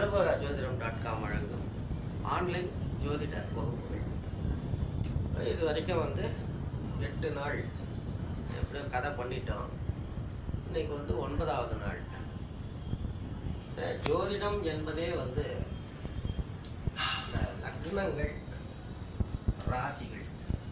அனுபவ ஜோதிடம் dot com வழங்கும் ஆன்லைன் ஜோதிட வகுப்புகள் இது வரைக்கும் வந்து எட்டு நாள் எப்படியோ கதை பண்ணிட்டோம் இன்னைக்கு வந்து ஒன்பதாவது நாள் இந்த ஜோதிடம் என்பதே வந்து இந்த லக்னங்கள் ராசிகள்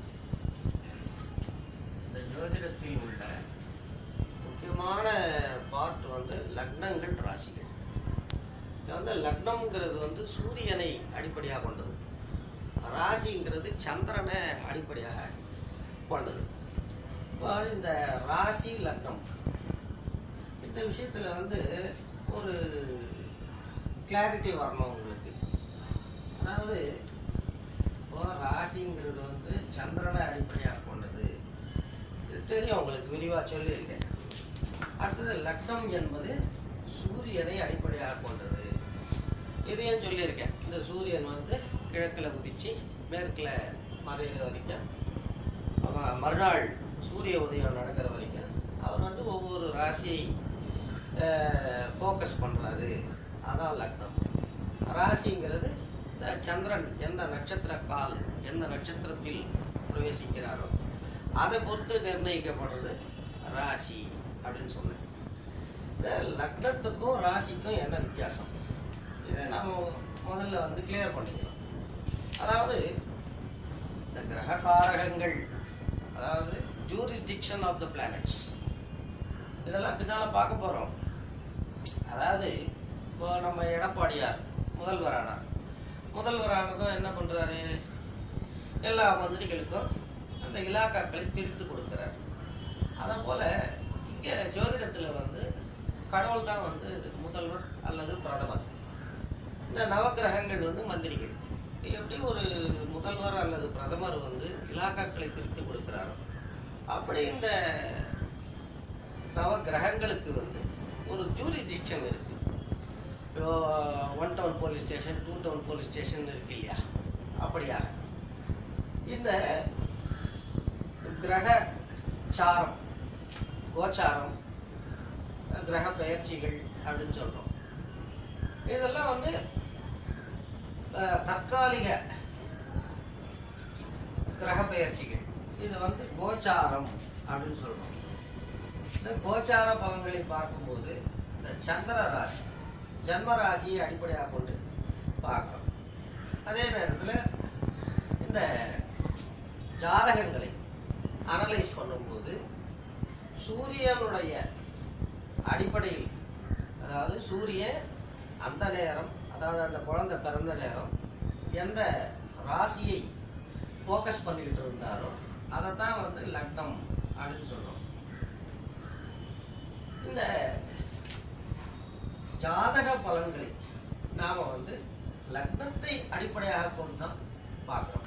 இந்த ஜோதிடத்தில் உள்ள முக்கியமான பார்ட் வந்து லக்னங்கள் ராசிகள் இது வந்து லக்னம்ங்கிறது வந்து சூரியனை அடிப்படையாக கொண்டது ராசிங்கிறது சந்திரனை அடிப்படையாக கொண்டது இப்போ இந்த ராசி லக்னம் இந்த விஷயத்தில் வந்து ஒரு கிளாரிட்டி வரணும் உங்களுக்கு அதாவது இப்போ ராசிங்கிறது வந்து சந்திரனை அடிப்படையாக கொண்டது இது தெரியும் உங்களுக்கு விரிவாக சொல்லியிருக்கேன் அடுத்தது லக்னம் என்பது சூரியனை அடிப்படையாக கொண்டது இதையும் சொல்லியிருக்கேன் இந்த சூரியன் வந்து கிழக்கில் குதிச்சு மேற்கில் மறையிற வரைக்கும் அவன் மறுநாள் சூரிய உதயம் நடக்கிற வரைக்கும் அவர் வந்து ஒவ்வொரு ராசியை ஃபோக்கஸ் பண்ணுறாரு அதான் லக்னம் ராசிங்கிறது இந்த சந்திரன் எந்த நட்சத்திர கால் எந்த நட்சத்திரத்தில் பிரவேசிக்கிறாரோ அதை பொறுத்து நிர்ணயிக்கப்படுறது ராசி அப்படின்னு சொன்னேன் இந்த லக்னத்துக்கும் ராசிக்கும் என்ன வித்தியாசம் இதை நம்ம முதல்ல வந்து கிளியர் பண்ணிக்கலாம் அதாவது இந்த கிரக காரகங்கள் அதாவது ஜூரிஸ்டிக்ஷன் ஆஃப் த பிளானட்ஸ் இதெல்லாம் பின்னால் பார்க்க போகிறோம் அதாவது இப்போ நம்ம எடப்பாடியார் முதல்வரானார் முதல்வரானதும் என்ன பண்ணுறாரு எல்லா மந்திரிகளுக்கும் அந்த இலாக்காக்களை பிரித்து கொடுக்குறாரு அதே போல் இங்கே ஜோதிடத்தில் வந்து கடவுள் தான் வந்து முதல்வர் அல்லது பிரதமர் இந்த நவக்கிரகங்கள் வந்து மந்திரிகள் எப்படி ஒரு முதல்வர் அல்லது பிரதமர் வந்து இலாக்காக்களை பிரித்து கொடுக்கிறாரோ அப்படி இந்த நவ கிரகங்களுக்கு வந்து ஒரு ஜூரிஸ்டிக்ஷன் இருக்கு இப்போ one town police station two town police station இருக்கு இல்லையா அப்படியாக இந்த கிரக சாரம் கோச்சாரம் கிரக பெயர்ச்சிகள் அப்படின்னு சொல்றோம் இதெல்லாம் வந்து அஹ், தற்காலிக கிரக பெயர்ச்சிகள் இது வந்து கோச்சாரம் அப்படின்னு சொல்றோம் இந்த கோச்சார பலன்களை பார்க்கும்போது இந்த சந்திர ராசி ஜன்ம ராசியை அடிப்படையாக கொண்டு பார்க்கிறோம் அதே நேரத்தில் இந்த ஜாதகங்களை அனலைஸ் பண்ணும்போது சூரியனுடைய அடிப்படையில் அதாவது சூரியன் அந்த நேரம் அதாவது அந்த குழந்தை பிறந்த நேரம் எந்த ராசியை ஃபோக்கஸ் பண்ணிக்கிட்டு இருந்தாரோ அதை தான் வந்து லக்னம் அப்படின்னு சொல்றோம் இந்த ஜாதக பலன்களை நாம வந்து லக்னத்தை அடிப்படையாக கொண்டு தான் பார்க்கிறோம்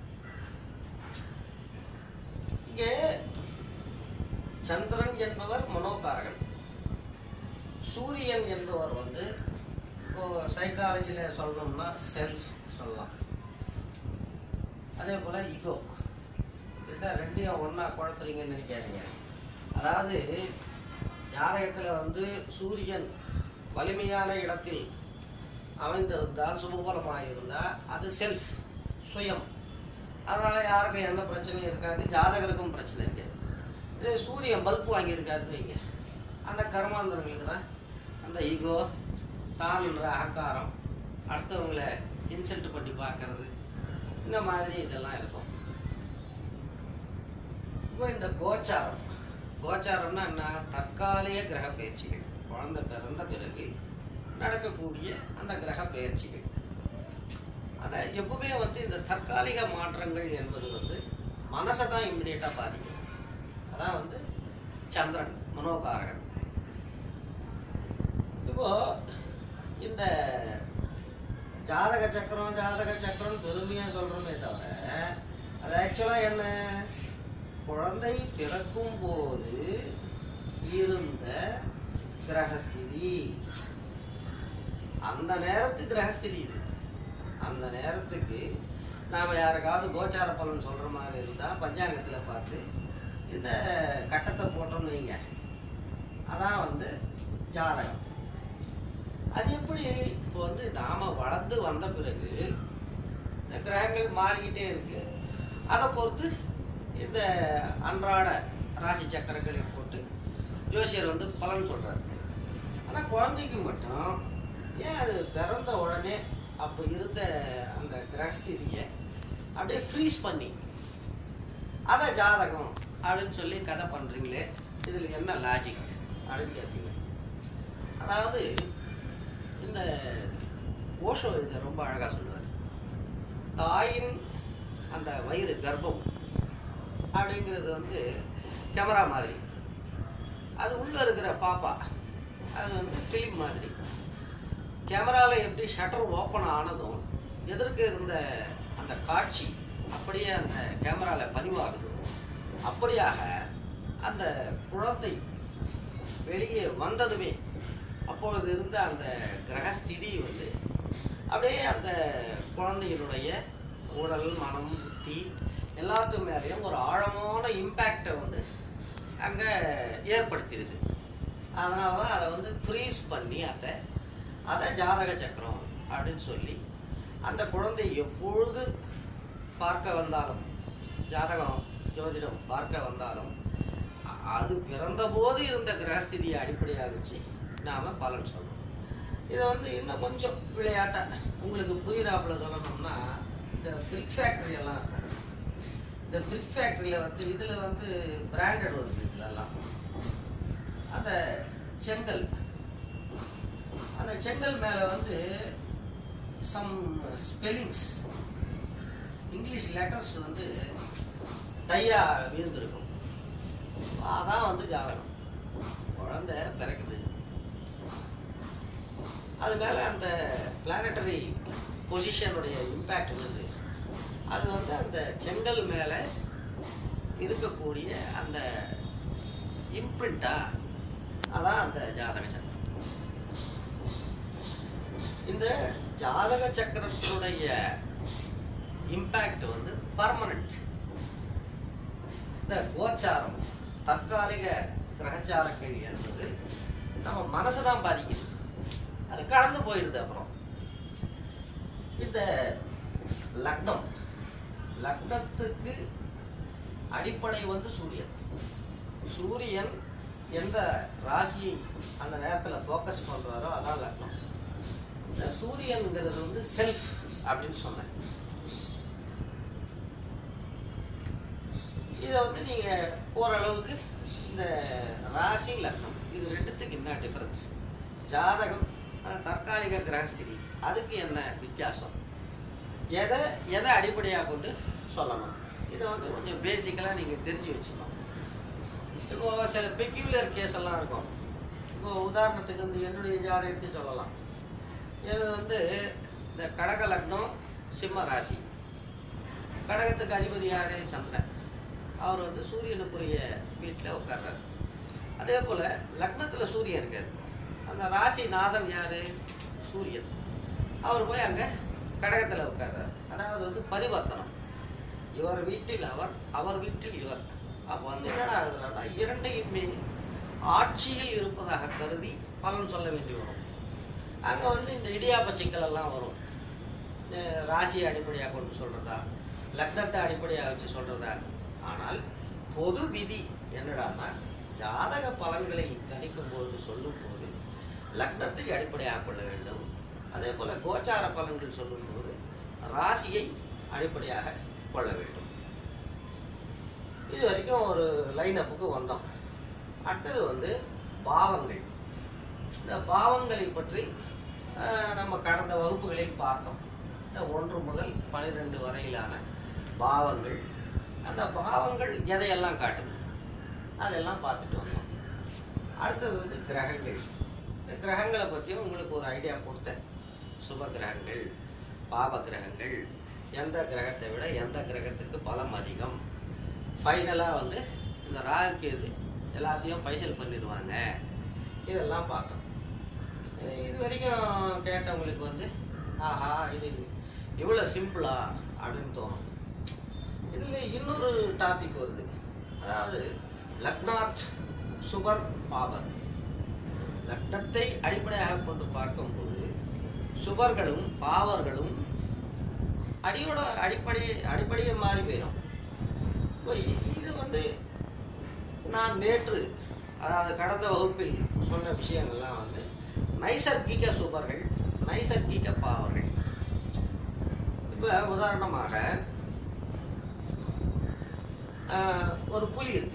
இங்கே சந்திரன் என்பவர் மனோகாரகன் சூரியன் என்பவர் வந்து இப்போ சைக்காலஜியில் சொல்லணும்னா செல்ஃப் சொல்லலாம் அதே போல் ஈகோ இதுதான் ரெண்டையும் ஒன்றா குழப்பறீங்கன்னு நினைக்காதீங்க அதாவது ஜாதகத்தில் வந்து சூரியன் வலிமையான இடத்தில் அமைந்திருந்தால் சுபபலமாக இருந்தால் அது செல்ஃப் சுயம் அதனால் யாருக்கும் எந்த பிரச்சனையும் இருக்காது ஜாதகருக்கும் பிரச்சனை இருக்காது இதே சூரியன் பல்ப் வாங்கியிருக்காருன்னு வைங்க அந்த கர்மாந்தரங்களுக்கு தான் அந்த ஈகோ தான்ன்ற அகங்காரம் அடுத்தவங்களை இன்சல்ட் பண்ணி பார்க்கறது இந்த மாதிரி இதெல்லாம் இருக்கும் இப்போ இந்த கோச்சாரம் கோச்சாரம்னா என்ன தற்காலிக கிரக பயிற்சிகள் குழந்தை பிறந்த பிறகு நடக்கக்கூடிய அந்த கிரக பயிற்சிகள் அதை எப்பவுமே வந்து இந்த தற்காலிக மாற்றங்கள் என்பது வந்து மனசை தான் இம்மிடியட்டாக பாதிக்கும் அதான் வந்து சந்திரன் மனோகாரகன் இப்போ இந்த ஜாதக சக்கரம் ஜாதக சக்கரம் பெருமையா சொல்றோமே தவிர அது ஆக்சுவலா என்ன குழந்தை பிறக்கும் போது இருந்த கிரகஸ்திதி அந்த நேரத்து கிரகஸ்திதி இது அந்த நேரத்துக்கு நாம யாருக்காவது கோச்சார பலன் சொல்ற மாதிரி இருந்தா பஞ்சாங்கத்துல பார்த்து இந்த கட்டத்தை போட்டோம்னு வைங்க அதான் வந்து ஜாதகம் அது எப்படி இப்போ வந்து நாம வளர்ந்து வந்த பிறகு இந்த கிரகங்கள் மாறிக்கிட்டே இருக்கு அதை பொறுத்து இந்த அன்றாட ராசி சக்கரங்களை போட்டு ஜோசியர் வந்து பலன் சொல்றாரு ஆனா குழந்தைக்கு மட்டும் ஏன் அது பிறந்த உடனே அப்போ இருந்த அந்த கிரகஸ்திதியை அப்படியே ஃப்ரீஸ் பண்ணி அதை ஜாதகம் அப்படின்னு சொல்லி கதை பண்றீங்களே இதுல என்ன லாஜிக் அப்படின்னு கேட்பீங்க அதாவது இந்த ஓஷோ இதை ரொம்ப அழகா சொல்லுவார் தாயின் அந்த வயிறு கர்ப்பம் அப்படிங்கிறது வந்து கேமரா மாதிரி அது உள்ள இருக்கிற பாப்பா அது வந்து ஃபிலிம் மாதிரி கேமரால எப்படி ஷட்டர் ஓப்பன் ஆனதும் எதிர்க்க இருந்த அந்த காட்சி அப்படியே அந்த கேமரால பதிவாகுதோ அப்படியாக அந்த குழந்தை வெளியே வந்ததுமே அப்பொழுது இருந்த அந்த கிரகஸ்திதி வந்து அப்படியே அந்த குழந்தையினுடைய உடல் மனம் புத்தி எல்லாத்து மேலேயும் ஒரு ஆழமான இம்பேக்டை வந்து அங்கே ஏற்படுத்திடுது அதனால தான் அதை வந்து ஃப்ரீஸ் பண்ணி அதை அதை ஜாதக சக்கரம் அப்படின்னு சொல்லி அந்த குழந்தை எப்பொழுது பார்க்க வந்தாலும் ஜாதகம் ஜோதிடம் பார்க்க வந்தாலும் அ- அது பிறந்த போது இருந்த கிரகஸ்திதியை அடிப்படையாக வச்சு நாம பலன் சொல்லணும் இதை வந்து இன்னும் கொஞ்சம் விளையாட்டா உங்களுக்கு புரியுறாப்புல சொல்லணும்னா இந்த பிரிக் ஃபேக்டரி எல்லாம் இருக்கும் இந்த பிரிக் ஃபேக்டரியில் வந்து இதில் வந்து பிராண்டட் வருது இதுலலாம் அந்த செங்கல் அந்த செங்கல் மேலே வந்து சம் ஸ்பெல்லிங்ஸ் இங்கிலீஷ் லெட்டர்ஸ் வந்து டையா விழுந்திருக்கும் அதான் வந்து ஜாதகம் குழந்தை பிறக்குது அது மேல அந்த பிளானட்டரி பொசிஷனுடைய இம்பேக்ட் வருது அது வந்து அந்த செங்கல் மேல இருக்கக்கூடிய அந்த இம்ப்ரிண்டா அதான் அந்த ஜாதக சக்கரம் இந்த ஜாதக சக்கரத்தினுடைய இம்பேக்ட் வந்து பர்மனன்ட் இந்த கோச்சாரம் தற்காலிக கிரகச்சாரங்கள் என்பது நம்ம மனசை தான் பாதிக்குது அது கடந்து போயிடுது அப்புறம் இந்த லக்னம் லக்னத்துக்கு அடிப்படை வந்து சூரியன் சூரியன் எந்த ராசியை அந்த நேரத்துல ஃபோக்கஸ் பண்றாரோ அதான் லக்னம் இந்த சூரியன்ங்கிறது வந்து செல்ஃப் அப்படின்னு சொன்னேன் இதை வந்து நீங்க ஓரளவுக்கு இந்த ராசி லக்னம் இது ரெண்டுத்துக்கு என்ன டிஃபரன்ஸ் ஜாதகம் அஹ், தற்காலிக கிரகஸ்திதி அதுக்கு என்ன வித்தியாசம் எதை எதை அடிப்படையாக கொண்டு சொல்லணும் இதை வந்து கொஞ்சம் பேசிக்கலாக நீங்கள் தெரிஞ்சு வச்சுக்கணும் இப்போ சில பெக்யூலர் கேஸ் எல்லாம் இருக்கும் இப்போ உதாரணத்துக்கு வந்து என்னுடைய ஜாதகத்தை சொல்லலாம் இது வந்து இந்த கடக லக்னம் சிம்ம ராசி கடகத்துக்கு அதிபதி யாரு சந்திரன் அவர் வந்து சூரியனுக்குரிய வீட்டில் உட்கார்றாரு அதே போல லக்னத்துல சூரியன் இருக்காரு அந்த ராசி நாதன் யாரு சூரியன் அவர் போய் அங்க கடகத்துல உட்கார்றாரு அதாவது வந்து பரிவர்த்தனம் இவர் வீட்டில் அவர் அவர் வீட்டில் இவர் அப்போ வந்து என்னடா ஆகுதுன்னா இரண்டையுமே ஆட்சியில் இருப்பதாக கருதி பலன் சொல்ல வேண்டி வரும் அங்க வந்து இந்த இடியாப்ப சிக்கல் எல்லாம் வரும் இந்த ராசியை அடிப்படையாக கொண்டு சொல்றதா லக்னத்தை அடிப்படையாக வச்சு சொல்றதா ஆனால் பொது விதி என்னடான்னா ஜாதக பலன்களை கணிக்கும் போது சொல்லும் போது லக்னத்தை அடிப்படையாக கொள்ள வேண்டும் அதே போல கோச்சார பலன்கள் சொல்லும் போது ராசியை அடிப்படையாக கொள்ள வேண்டும் இது வரைக்கும் ஒரு லைன் அப்புக்கு வந்தோம் அடுத்தது வந்து பாவங்கள் இந்த பாவங்களை பற்றி ஆஹ், நம்ம கடந்த வகுப்புகளில் பார்த்தோம் இந்த ஒன்று முதல் பனிரெண்டு வரையிலான பாவங்கள் அந்த பாவங்கள் எதையெல்லாம் காட்டுது அதெல்லாம் பார்த்துட்டு வந்தோம் அடுத்தது வந்து கிரகங்கள் இந்த கிரகங்களை பற்றியும் உங்களுக்கு ஒரு ஐடியா கொடுத்தேன் சுப கிரகங்கள் பாவ கிரகங்கள் எந்த கிரகத்தை விட எந்த கிரகத்துக்கு பலம் அதிகம் ஃபைனலாக வந்து இந்த ராகு கேது எல்லாத்தையும் பைசல் பண்ணிடுவாங்க இதெல்லாம் பார்த்தோம் இது இது வரைக்கும் கேட்டவங்களுக்கு வந்து ஆஹா இது இவ்வளோ சிம்பிளா அப்படின்னு தோணும் இதில் இன்னொரு டாபிக் வருது அதாவது லக்னாத் சுபர் பாவர் லக்னத்தை அடிப்படையாக கொண்டு பார்க்கும்போது சுபர்களும் பாவர்களும் அடியோட அடிப்படை அடிப்படையே மாறி போயிடும் இப்போ இ- இது வந்து நான் நேற்று அதாவது கடந்த வகுப்பில் சொன்ன விஷயங்கள்லாம் வந்து நைசர்கிக சுபர்கள் நைசர்கிக பாவர்கள் இப்போ உதாரணமாக ஆஹ், ஒரு புலி இருக்கு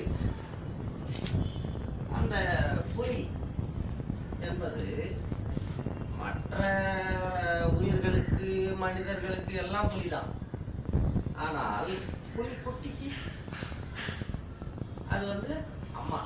அந்த புலி என்பது மற்ற உயிர்களுக்கு மனிதர்களுக்கு எல்லாம் புலிதான் ஆனால் புலி குட்டிக்கு அது வந்து அம்மா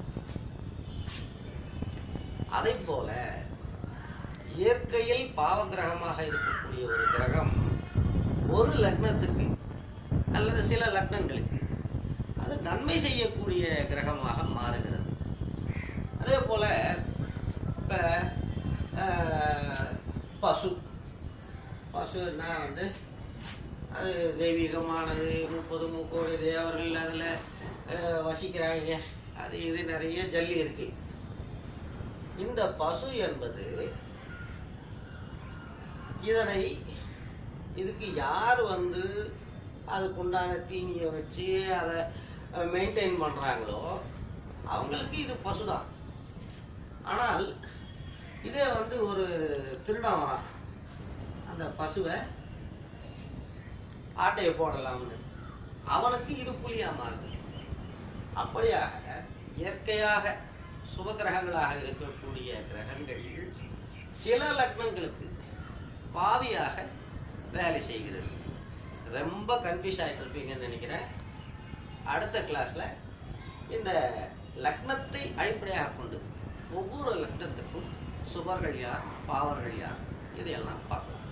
அதை போல இயற்கையில் பாவகிரகமாக இருக்கக்கூடிய ஒரு கிரகம் ஒரு லக்னத்துக்கு அல்லது சில லக்னங்களுக்கு அது நன்மை செய்யக்கூடிய கிரகமாக மாறுகிறது அதே போல இப்ப ஆஹ், பசு பசுன்னா வந்து அது தெய்வீகமானது முப்பது முக்கோடி தேவர்கள் அதில் வசிக்கிறாங்க அது இது நிறைய ஜல்லி இருக்கு இந்த பசு என்பது இதனை இதுக்கு யார் வந்து அதுக்குண்டான தீனியை வச்சு அதை மெயின்டைன் பண்ணுறாங்களோ அவங்களுக்கு இது பசுதான் ஆனால் இதே வந்து ஒரு திருடன் வரான் அந்த பசுவை ஆட்டையை போடலாம்னு அவனுக்கு இது புலியா மாறுது அப்படியாக இயற்கையாக சுபகிரகங்களாக இருக்கக்கூடிய கிரகங்கள் சில லக்னங்களுக்கு பாவியாக வேலை செய்கிறது ரொம்ப கன்ஃபியூஸ் ஆகிட்டு இருப்பீங்கன்னு நினைக்கிறேன் அடுத்த கிளாஸ்ல இந்த லக்னத்தை அடிப்படையாக கொண்டு ஒவ்வொரு லக்னத்துக்கும் சுபர்கள் யார் பாவர்கள் யார் இதையெல்லாம் பார்க்கலாம்